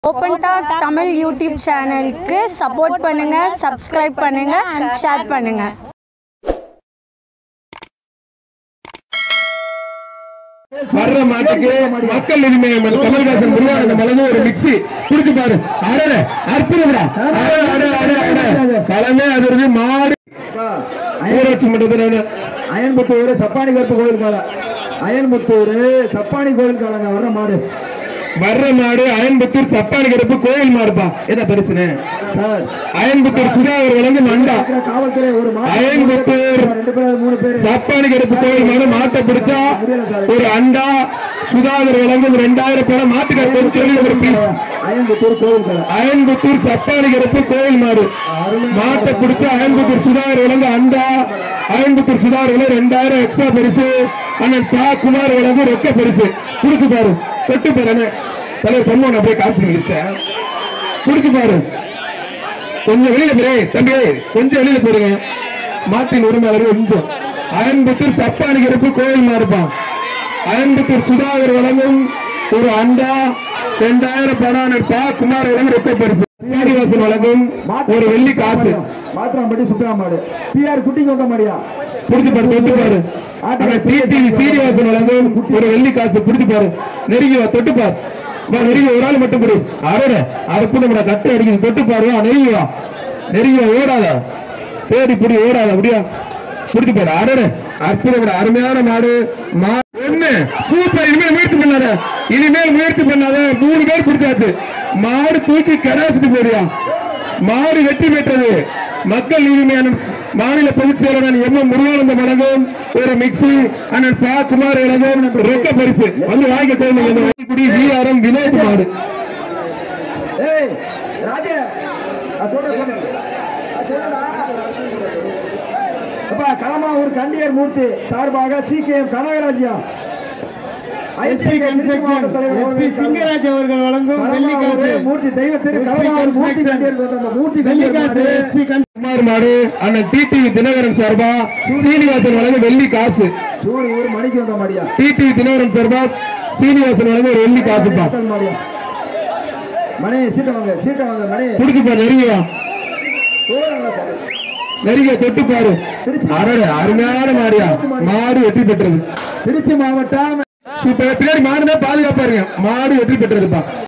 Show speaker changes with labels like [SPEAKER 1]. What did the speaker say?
[SPEAKER 1] Open talk Tamil YouTube சேனலுக்கு support பண்ணுங்க subscribe பண்ணுங்க ஷேர் பண்ணுங்க
[SPEAKER 2] வர்ற மாட்டுக்கு மக்கள் இனிமே கமல்ஹாசன் முருகானந்த மலங்க ஒரு மிக்ஸி குடிச்சு பாரு அடட அற்புதம்டா அட அட அட அட பழமே அது இருக்கு மாடு ஊராட்சி மன்றத்தில்
[SPEAKER 3] அயன்புத்தூர் சப்பானி கருப்பு கோயில் கால அயன்புத்தூர் சப்பானி கோயில் காலங்க வர்ற மாடு
[SPEAKER 2] வர்ற மாடு அயன்புத்தூர் சப்பானி கருப்பு கோயில் மாடுப்பா என்ன பெருசுனே
[SPEAKER 3] சார்
[SPEAKER 2] அயன்புத்தூர் சுதாகர் வழங்கும் அண்டா
[SPEAKER 3] இருக்கிற காவல்துறை ஒரு மாடு
[SPEAKER 2] அயன்புத்தூர்
[SPEAKER 3] ரெண்டு பேர் மூணு பேர்
[SPEAKER 2] சப்பானி கருப்பு கோயில் மாடு மாட்டை பிடிச்சா ஒரு அண்டா சுதாகர் வழங்கும் ரெண்டாயிரம் பணம் மாட்டு கருப்பு சொல்லி ஒரு பீஸ்
[SPEAKER 3] அயன்புத்தூர் கோயில் கால
[SPEAKER 2] அயன்புத்தூர் சப்பானி கருப்பு கோயில் மாடு மாட்டை பிடிச்ச அயன்புத்தூர் சுதாகர் வழங்க அண்டா அயன்புத்தூர் சுதாகர் வழங்க ரெண்டாயிரம் எக்ஸ்ட்ரா பரிசு அண்ணன் பா குமார் வழங்க ரொக்க பரிசு குடுத்து பாரு தொட்டு பாரு அண்ணன் தலைவர் சண்முகன் அப்படியே காமிச்சு முடிச்சிட்டேன் குடிச்சு பாரு கொஞ்சம் வெளியில போறே தம்பி கொஞ்சம் வெளியில போருங்க மாட்டின் உரிமையாளர் கொஞ்சம் அயன்புத்தூர் சப்பானி கருப்பு கோயில் மாறுப்பான் அயன்புத்தூர் சுதாகர் வழங்கும் ஒரு அண்டா ரெண்டாயிரம் பணம் பா குமார் வழங்கும் ரொக்க பரிசு சீனிவாசன் வழங்கும் ஒரு வெள்ளி காசு
[SPEAKER 3] மாத்திராம்பட்டி சுப்பையா மாடு பிஆர் குட்டிக்கு வந்த மாடியா
[SPEAKER 2] புடிச்சு பாரு தொட்டு பாரு ஆனா டிடிவி சீனிவாசன் வழங்கும் ஒரு வெள்ளி காசு புடிச்சு பாரு நெருங்கி வா தொட்டு பாரு வா நெருங்கி ஒரு ஆள் மட்டும் புடி அடட அற்புதம்டா கட்டை அடிக்குது தொட்டு பாரு வா நெருங்கி வா நெருங்கி வா ஓடாத தேடி புடி ஓடாத அப்படியா புடிச்சு பாரு அடட அற்புதம்டா அருமையான மாடு மா ஒண்ணு சூப்பர் இனிமேல் முயற்சி பண்ணாத இனிமேல் முயற்சி பண்ணாத மூணு பேர் பிடிச்சாச்சு மாடு தூக்கி கடாச்சிட்டு போறியா மாடு வெற்றி பெற்றது மக்கள் நீதிமன்றம் மாநில பொதுச் செயலாளர் எம் எம் முருகானந்த வழங்கும் ஒரு மிக்சி அண்ணன் பா குமார் வழங்கும் ரொக்க பரிசு வந்து வாங்கி தேவைக்குடி விஆர்எம் வினோத் மாடு
[SPEAKER 3] ஏய் ராஜே நான் சொல்றேன் சொல்றேன் நான் சொல்றேன்டா. அப்பா களமாவூர் கண்டியர் மூர்த்தி சார்பாக சிகேஎம் கனகராஜியா
[SPEAKER 4] எஸ்பி கன்ஸ்ட்ரக்ஷன் எஸ்பி சிங்கராஜ் அவர்கள் வழங்கும் வெள்ளிக்காசு
[SPEAKER 3] மூர்த்தி தெய்வ திரு களமாவூர் மூர்த்தி கண்டியருக்கு வந்த மூர்த்தி
[SPEAKER 4] வெள்ளிக்காசு
[SPEAKER 3] கண்டியர்
[SPEAKER 4] எஸ்பி
[SPEAKER 2] குமார் மாடு அண்ணன் டிடிவி தினகரன் சார்பா சீனிவாசன் வழங்கும் வெள்ளி காசு
[SPEAKER 3] சூரி ஒரு மணிக்கு வந்த மாடியா
[SPEAKER 2] டிடிவி தினகரன் சார்பா சீனிவாசன் வழங்கும் ஒரு வெள்ளி காசுப்பா
[SPEAKER 3] முதல் மாடியா மணி சீட்டை வாங்க சீட்டை வாங்க மணி
[SPEAKER 2] புடிச்சு பாரு நெருங்கிவா
[SPEAKER 3] போறாங்களா சார்
[SPEAKER 2] நெருங்கிய தொட்டு பாரு அரட அருமையான மாடியா மாடு வெற்றி பெற்றது
[SPEAKER 3] திருச்சி மாவட்டம்
[SPEAKER 2] சூப்பர் பின்னாடி மாடு தான் பாதுகாப்பா இருங்க மாடு வெற்றி பெற்றதுப்பா